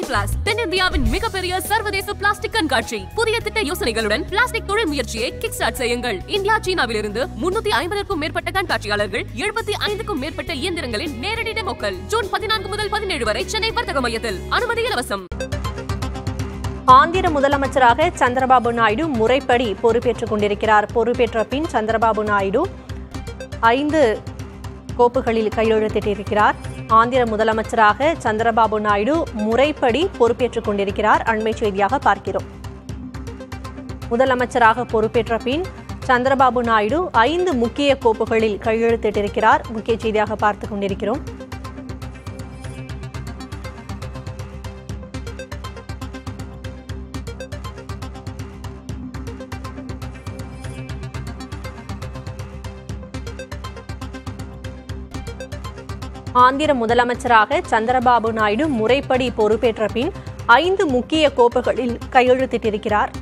ஐபிளாஸ் தென்னிந்தியாவின் மிகப்பெரிய சர்வதேச பிளாஸ்டிக் கண்காட்சி புதிய திட்ட யோசனைகளுடன் பிளாஸ்டிக் தொழில் முயற்சியை கிக் ஸ்டார்ட் செய்யுங்கள் இந்தியா சீனாவிலிருந்து முன்னூத்தி ஐம்பதற்கும் மேற்பட்ட கண்காட்சியாளர்கள் எழுபத்தி ஐந்துக்கும் மேற்பட்ட இயந்திரங்களின் நேரடி டெமோக்கள் ஜூன் பதினான்கு முதல் பதினேழு வரை சென்னை வர்த்தக மையத்தில் அனுமதி இலவசம் ஆந்திர முதலமைச்சராக சந்திரபாபு நாயுடு முறைப்படி பொறுப்பேற்றுக் கொண்டிருக்கிறார் பொறுப்பேற்ற பின் சந்திரபாபு நாயுடு ஐந்து கோப்புகளில் கையெழுத்திட்டிருக்கிறார் ஆந்திர முதலமைச்சராக சந்திரபாபு நாயுடு முறைப்படி பொறுப்பேற்றுக் கொண்டிருக்கிறார் அண்மை செய்தியாக பார்க்கிறோம் முதலமைச்சராக பொறுப்பேற்ற பின் சந்திரபாபு நாயுடு ஐந்து முக்கிய கோப்புகளில் கையெழுத்திட்டிருக்கிறார் முக்கிய செய்தியாக பார்த்துக் கொண்டிருக்கிறோம் ஆந்திர முதலமைச்சராக சந்திரபாபு நாயுடு முறைப்படி பொறுப்பேற்ற பின் ஐந்து முக்கிய கோப்புகளில் கையெழுத்திட்டிருக்கிறார்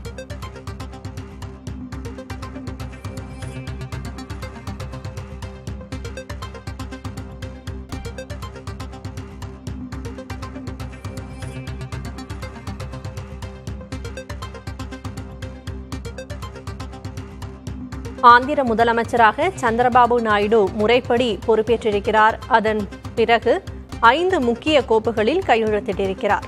ஆந்திர முதலமைச்சராக சந்திரபாபு நாயுடு முறைப்படி பொறுப்பேற்றிருக்கிறார் அதன் பிறகு ஐந்து முக்கிய கோப்புகளில் கையெழுத்திட்டிருக்கிறார்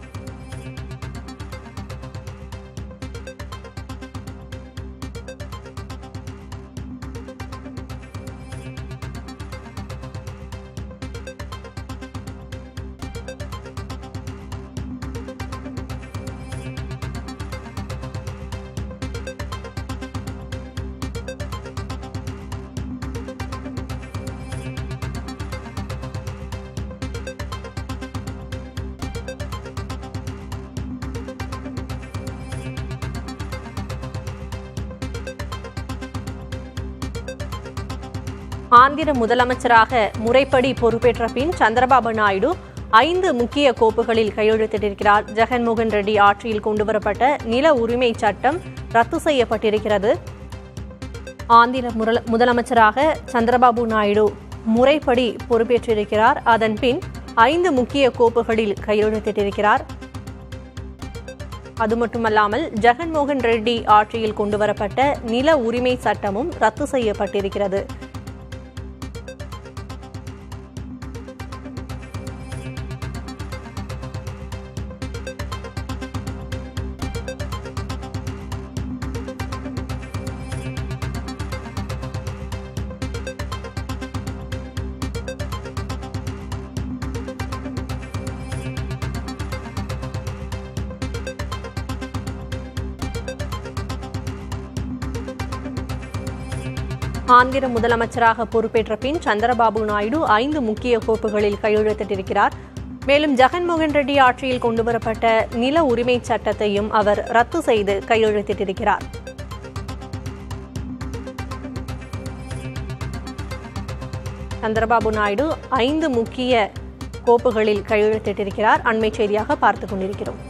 ஆந்திர முதலமைச்சராக முறைப்படி பொறுப்பேற்ற பின் சந்திரபாபு நாயுடு ஐந்து முக்கிய கோப்புகளில் கையெழுத்திட்டிருக்கிறார் ஜெகன்மோகன் ரெட்டி ஆட்சியில் கொண்டுவரப்பட்ட நில உரிமை சட்டம் ரத்து செய்யப்பட்டிருக்கிறது ஆந்திர முரல- முதலமைச்சராக சந்திரபாபு நாயுடு முறைப்படி பொறுப்பேற்றிருக்கிறார் அதன் பின் ஐந்து முக்கிய கோப்புகளில் கையெழுத்திட்டிருக்கிறார் அது மட்டுமல்லாமல் ஜெகன்மோகன் ரெட்டி ஆட்சியில் கொண்டுவரப்பட்ட நில உரிமை சட்டமும் ரத்து செய்யப்பட்டிருக்கிறது ஆந்திர முதலமைச்சராக பொறுப்பேற்ற பின் சந்திரபாபு நாயுடு ஐந்து முக்கிய கோப்புகளில் கையெழுத்திட்டிருக்கிறார் மேலும் ஜெகன்மோகன் ரெட்டி ஆட்சியில் கொண்டுவரப்பட்ட நில உரிமை சட்டத்தையும் அவர் ரத்து செய்து கையெழுத்திட்டிருக்கிறார் சந்திரபாபு நாயுடு ஐந்து முக்கிய கோப்புகளில் கையெழுத்திட்டிருக்கிறார் அண்மை செய்தியாக பார்த்துக் கொண்டிருக்கிறோம்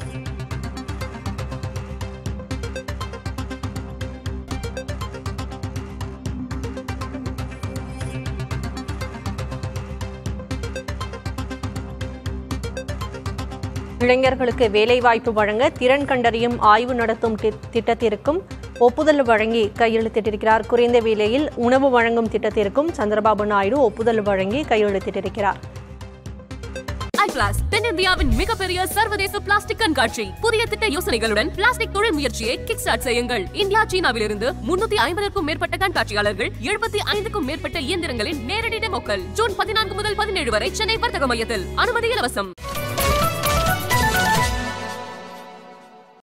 இளைஞர்களுக்கு வேலைவாய்ப்பு வழங்க திறன் கண்டறியும் ஆய்வு நடத்தும் தி- திட்டத்திற்கும் ஒப்புதல் வழங்கி கையெழுத்திட்டிருக்கிறார் குறைந்த விலையில் உணவு வழங்கும் திட்டத்திற்கும் சந்திரபாபு நாயுடு ஒப்புதல் வழங்கி கையெழுத்திட்டிருக்கிறார் ஐபிளாஸ் தென்னிந்தியாவின் மிகப்பெரிய சர்வதேச பிளாஸ்டிக் கண்காட்சி புதிய திட்ட யோசனைகளுடன் பிளாஸ்டிக் தொழில் முயற்சியை கிக் ஸ்டார்ட் செய்யுங்கள் இந்தியா சீனாவிலிருந்து முன்னூத்தி ஐம்பதற்கும் மேற்பட்ட கண்காட்சியாளர்கள் எழுபத்தி ஐந்துக்கும் மேற்பட்ட இயந்திரங்களின் நேரடி டெமோக்கள் ஜூன் பதினான்கு முதல் பதினேழு வரை சென்னை வர்த்தக மையத்தில் அனுமதி இலவசம்